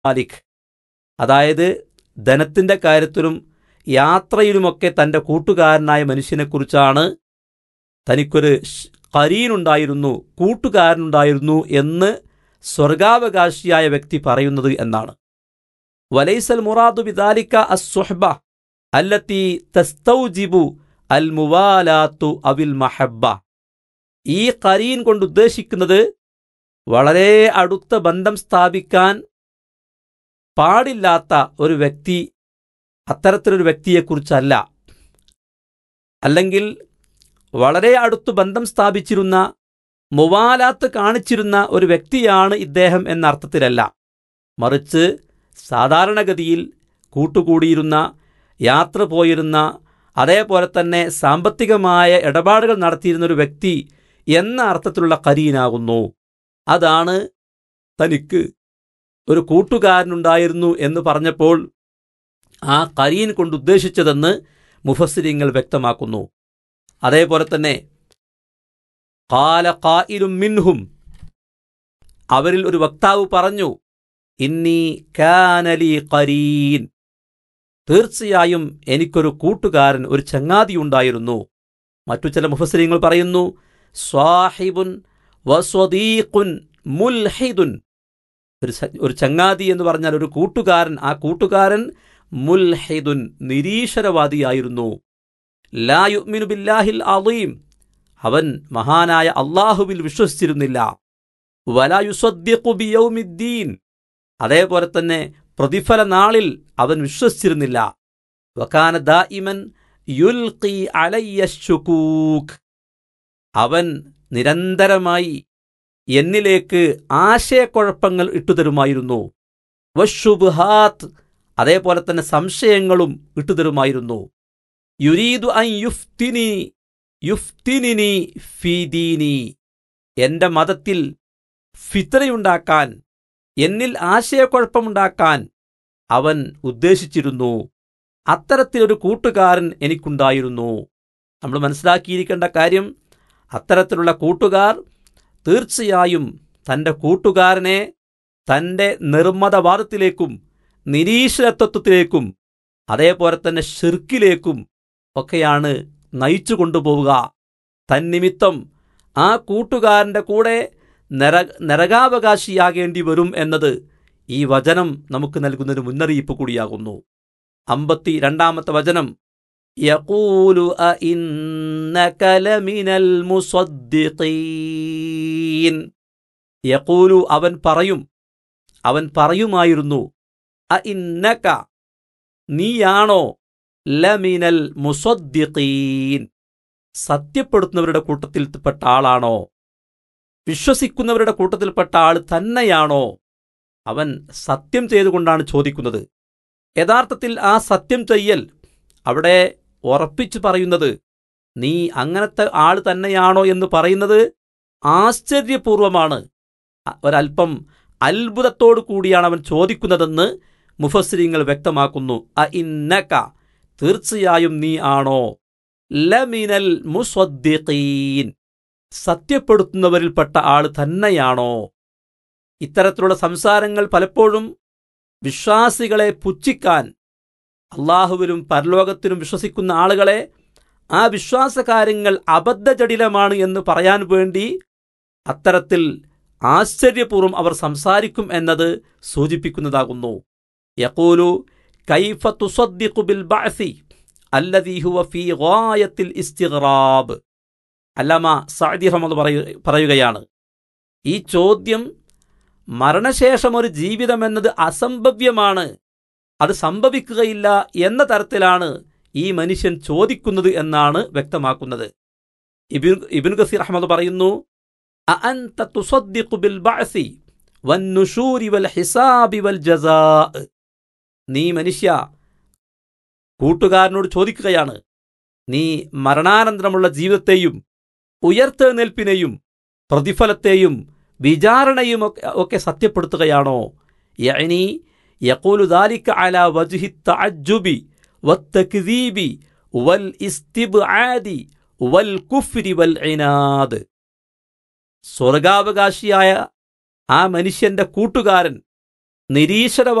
മാലിക് അതായത് ധനത്തിൻ്റെ കാര്യത്തിലും യാത്രയിലുമൊക്കെ തൻ്റെ കൂട്ടുകാരനായ മനുഷ്യനെക്കുറിച്ചാണ് തനിക്കൊരു ഷ്- കരീനുണ്ടായിരുന്നു കൂട്ടുകാരനുണ്ടായിരുന്നു എന്ന് സ്വർഗാവകാശിയായ വ്യക്തി പറയുന്നത് എന്നാണ് വലൈസൽ മുറാദു ബിദാലിക്ക അസ്സുഹബ അല്ലത്തി തസ്തൗജിബു അൽ മുവാലാത്തു അവിൽ മഹബ്ബ ഈ കരീൻ കൊണ്ട് ഉദ്ദേശിക്കുന്നത് വളരെ അടുത്ത ബന്ധം സ്ഥാപിക്കാൻ പാടില്ലാത്ത ഒരു വ്യക്തി അത്തരത്തിലൊരു വ്യക്തിയെക്കുറിച്ചല്ല അല്ലെങ്കിൽ വളരെ അടുത്ത് ബന്ധം സ്ഥാപിച്ചിരുന്ന മുവാലാത്ത് കാണിച്ചിരുന്ന ഒരു വ്യക്തിയാണ് ഇദ്ദേഹം എന്ന അർത്ഥത്തിലല്ല മറിച്ച് സാധാരണഗതിയിൽ കൂട്ടുകൂടിയിരുന്ന യാത്ര പോയിരുന്ന അതേപോലെ തന്നെ സാമ്പത്തികമായ ഇടപാടുകൾ നടത്തിയിരുന്ന ഒരു വ്യക്തി എന്ന അർത്ഥത്തിലുള്ള കരീനാകുന്നു അതാണ് തനിക്ക് ഒരു കൂട്ടുകാരനുണ്ടായിരുന്നു എന്ന് പറഞ്ഞപ്പോൾ ആ കരീൻ കൊണ്ട് ഉദ്ദേശിച്ചതെന്ന് മുഫസ്സിരിങ്ങൾ വ്യക്തമാക്കുന്നു അതേപോലെ തന്നെ കാല കായിലും മിൻഹും അവരിൽ ഒരു വക്താവ് പറഞ്ഞു ഇന്നി കാനലി കരീൻ തീർച്ചയായും എനിക്കൊരു കൂട്ടുകാരൻ ഒരു ചങ്ങാതിയുണ്ടായിരുന്നു മറ്റു ചില മുഫസ്സിരിങ്ങൾ പറയുന്നു സ്വാഹിബുൻ വസ്വദീഖുൻ മുൽഹിദുൻ ഒരു ച- ഒരു ചങ്ങാതി എന്ന് പറഞ്ഞാൽ ഒരു കൂട്ടുകാരൻ ആ കൂട്ടുകാരൻ മുൽഹിദുൻ നിരീശ്വരവാദിയായിരുന്നു ലാ യുഅ്മിനു ബില്ലാഹിൽ അളീം അവൻ മഹാനായ അള്ളാഹുവിൽ വിശ്വസിച്ചിരുന്നില്ല വലാ യുസദ്ദിഖു ബിയൗമിദ്ദീൻ അതേപോലെ തന്നെ പ്രതിഫല നാളിൽ അവൻ വിശ്വസിച്ചിരുന്നില്ല വകാന ദായിമൻ യുൽഖി അലയ്യ ശുകൂക്ക് അവൻ നിരന്തരമായി എന്നിലേക്ക് ആശയക്കുഴപ്പങ്ങൾ ഇട്ടുതരുമായിരുന്നു വഷുബ്ഹാത്ത് അതേപോലെ തന്നെ സംശയങ്ങളും ഇട്ടുതരുമായിരുന്നു യുരീദു അൻ യുഫ്തിനി യുഫ്തിനിനി ഫീദീനി എന്റെ മതത്തിൽ ഫിത്രയുണ്ടാക്കാൻ എന്നിൽ ആശയക്കുഴപ്പമുണ്ടാക്കാൻ അവൻ ഉദ്ദേശിച്ചിരുന്നു അത്തരത്തിലൊരു കൂട്ടുകാരൻ എനിക്കുണ്ടായിരുന്നു നമ്മൾ മനസ്സിലാക്കിയിരിക്കേണ്ട കാര്യം അത്തരത്തിലുള്ള കൂട്ടുകാർ തീർച്ചയായും തൻ്റെ കൂട്ടുകാരനെ തൻ്റെ നിർമ്മതവാദത്തിലേക്കും നിരീശ്വരത്വത്തിലേക്കും അതേപോലെ തന്നെ ഷിർക്കിലേക്കും ഒക്കെയാണ് നയിച്ചു കൊണ്ടുപോവുക തന്നിമിത്തം ആ കൂട്ടുകാരൻ്റെ കൂടെ നര നരകാവകാശിയാകേണ്ടി വരും എന്നത് ഈ വചനം നമുക്ക് നൽകുന്നൊരു മുന്നറിയിപ്പ് കൂടിയാകുന്നു അമ്പത്തി രണ്ടാമത്തെ വചനം യഖൂലു അഇന്നക ലമിനൽ മുസദ്ദിഖീൻ യഖൂലു അവൻ പറയും അവൻ പറയുമായിരുന്നു അഇന്നക നീയാണോ ലമിനൽ മുസദ്ദിഖീൻ സത്യപ്പെടുത്തുന്നവരുടെ കൂട്ടത്തിൽപ്പെട്ട ആളാണോ വിശ്വസിക്കുന്നവരുടെ കൂട്ടത്തിൽപ്പെട്ട ആൾ തന്നെയാണോ അവൻ സത്യം ചെയ്തുകൊണ്ടാണ് ചോദിക്കുന്നത് യഥാർത്ഥത്തിൽ ആ സത്യം ചെയ്യൽ അവിടെ ഉറപ്പിച്ചു പറയുന്നത് നീ അങ്ങനത്തെ ആൾ തന്നെയാണോ എന്ന് പറയുന്നത് ആശ്ചര്യപൂർവമാണ് അ- ഒരല്പം അത്ഭുതത്തോടു കൂടിയാണ് അവൻ ചോദിക്കുന്നതെന്ന് മുഫസ്സിരിങ്ങൾ വ്യക്തമാക്കുന്നു അ ഇന്നക തീർച്ചയായും നീ ആണോ ലമിനൽ മുസ്വദ്ദിഖീൻ സത്യപ്പെടുത്തുന്നവരിൽപ്പെട്ട ആൾ തന്നെയാണോ ഇത്തരത്തിലുള്ള സംസാരങ്ങൾ പലപ്പോഴും വിശ്വാസികളെ പുച്ഛിക്കാൻ അള്ളാഹുവിലും പരലോകത്തിലും വിശ്വസിക്കുന്ന ആളുകളെ ആ വിശ്വാസകാര്യങ്ങൾ അബദ്ധജടിലമാണ് എന്ന് പറയാൻ വേണ്ടി അത്തരത്തിൽ ആശ്ചര്യപൂർവ്വം അവർ സംസാരിക്കും എന്നത് സൂചിപ്പിക്കുന്നതാകുന്നു യഖൂലു കൈഫ തുസദ്ദിഖു ബിൽ ബഅസി അല്ലദീ ഹുവ ഫീ ഗായത്തിൽ ഇസ്തിഗ്റാബ് അല്ലാമ സഅദി റഹ്മത്ത് പറയു പറയുകയാണ് ഈ ചോദ്യം മരണശേഷം ഒരു ജീവിതം എന്നത് അസംഭവ്യമാണ് അത് സംഭവിക്കുകയില്ല എന്ന തരത്തിലാണ് ഈ മനുഷ്യൻ ചോദിക്കുന്നത് എന്നാണ് വ്യക്തമാക്കുന്നത് ഇബിൻ ഇബിൻ ഗസീർ അഹമ്മദ് പറയുന്നു അഅൻത തുസദ്ദിഖു ബിൽ ബഅസി വന്നുശൂരി വൽ ഹിസാബി വൽ ജസാ നീ മനുഷ്യ കൂട്ടുകാരനോട് ചോദിക്കുകയാണ് നീ മരണാനന്തരമുള്ള ജീവിതത്തെയും ഉയർത്തെഴുന്നേൽപ്പിനെയും പ്രതിഫലത്തെയും വിചാരണയും ഒക്കെ- ഒക്കെ സത്യപ്പെടുത്തുകയാണോ യഅനി യഖൂലു ദാലിക അലാ വജ്ഹി തഅജ്ജുബി വത്തക്ദീബി വൽ ഇസ്തിബ്ആദി വൽ കുഫ്രി വൽ ഇനാദ് സ്വർഗാവകാശിയായ ആ മനുഷ്യന്റെ കൂട്ടുകാരൻ നിരീശ്വര